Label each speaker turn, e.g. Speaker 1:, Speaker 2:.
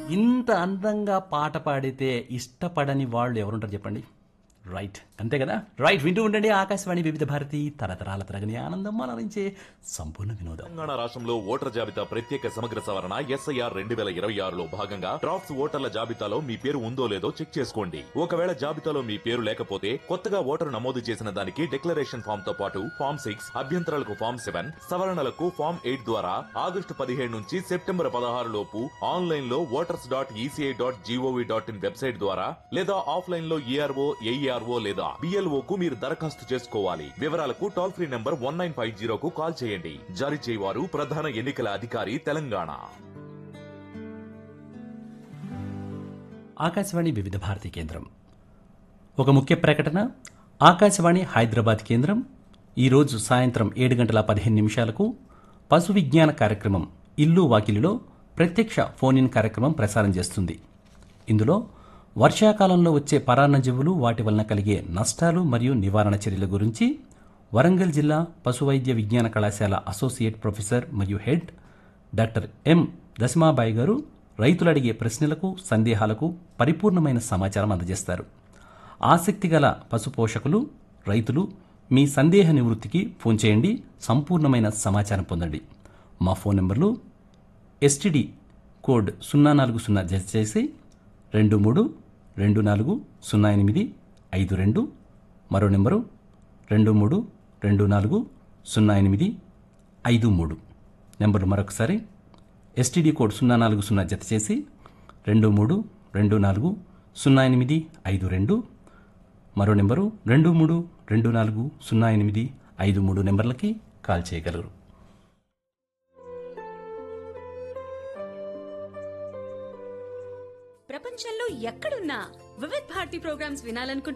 Speaker 1: ఇంత అందంగా పాట పాడితే ఇష్టపడని వాళ్ళు ఎవరుంటారు చెప్పండి రైట్ అంతే కదా రైట్ వింటూ ఉండండి ఆకాశవాణి వివిధ భారతి తరతరాల తరగని ఆనందం మనరించే సంపూర్ణ వినోదం
Speaker 2: తెలంగాణ రాష్ట్రంలో ఓటర్ జాబితా ప్రత్యేక సమగ్ర సవరణ ఎస్ఐఆర్ రెండు వేల ఇరవై ఆరులో భాగంగా డ్రాఫ్ట్స్ ఓటర్ల జాబితాలో మీ పేరు ఉందో లేదో చెక్ చేసుకోండి ఒకవేళ జాబితాలో మీ పేరు లేకపోతే కొత్తగా ఓటరు నమోదు చేసిన దానికి డిక్లరేషన్ ఫామ్ తో పాటు ఫామ్ సిక్స్ అభ్యంతరాలకు ఫామ్ సెవెన్ సవరణలకు ఫామ్ ఎయిట్ ద్వారా ఆగస్టు పదిహేడు నుంచి సెప్టెంబర్ పదహారు లోపు ఆన్లైన్ లో voters dot ECI dot GOV dot in website ద్వారా లేదా ఆఫ్లైన్ లో ఈఆర్ఓ ఏఈఆర్ఓ లేదా బిఎల్ఓ కు మీరు దరఖాస్తు చేసుకోవాలి వివరాలకు toll free number one nine five జీరోకు కాల్ చేయండి జారీ చేయవారు ప్రధాన ఎన్నికల అధికారి తెలంగాణ
Speaker 1: ఆకాశవాణి వివిధ భారతి కేంద్రం ఒక ముఖ్య ప్రకటన ఆకాశవాణి హైదరాబాద్ కేంద్రం ఈరోజు సాయంత్రం ఏడు గంటల పదిహేను నిమిషాలకు పశు విజ్ఞాన కార్యక్రమం ఇల్లు వాకిలిలో ప్రత్యక్ష ఫోన్ ఇన్ కార్యక్రమం ప్రసారం చేస్తుంది ఇందులో వర్షాకాలంలో వచ్చే పరాన్నజీవులు వాటి వలన కలిగే నష్టాలు మరియు నివారణ చర్యల గురించి వరంగల్ జిల్లా పశువైద్య విజ్ఞాన కళాశాల అసోసియేట్ ప్రొఫెసర్ మరియు head doctor M Dashamabai garu రైతులు అడిగే ప్రశ్నలకు సందేహాలకు పరిపూర్ణమైన సమాచారం అందజేస్తారు ఆసక్తి గల పశు పోషకులు రైతులు మీ సందేహ నివృత్తికి ఫోన్ చేయండి సంపూర్ణమైన సమాచారం పొందండి మా ఫోన్ నెంబర్లు ఎస్టిడి కోడ్ సున్నా నాలుగు సున్నా జత చేసి రెండు మూడు రెండు నాలుగు సున్నా ఎనిమిది ఐదు రెండు మరో నెంబరు రెండు మూడు రెండు నాలుగు సున్నా ఎనిమిది ఐదు మూడు నెంబర్లు మరొకసారి ఎస్టీడీ కోడ్ సున్నా నాలుగు సున్నా జత చేసి రెండు మూడు రెండు నాలుగు సున్నా ఎనిమిది ఐదు రెండు మరో నెంబరు రెండు మూడు రెండు నాలుగు సున్నా ఎనిమిది ఐదు మూడు నెంబర్లకి కాల్ చేయగలరు
Speaker 3: ప్రపంచంలో ఎక్కడున్నా వివిధ్ భారతి ప్రోగ్రామ్స్ వినాలనుకుంటున్నారా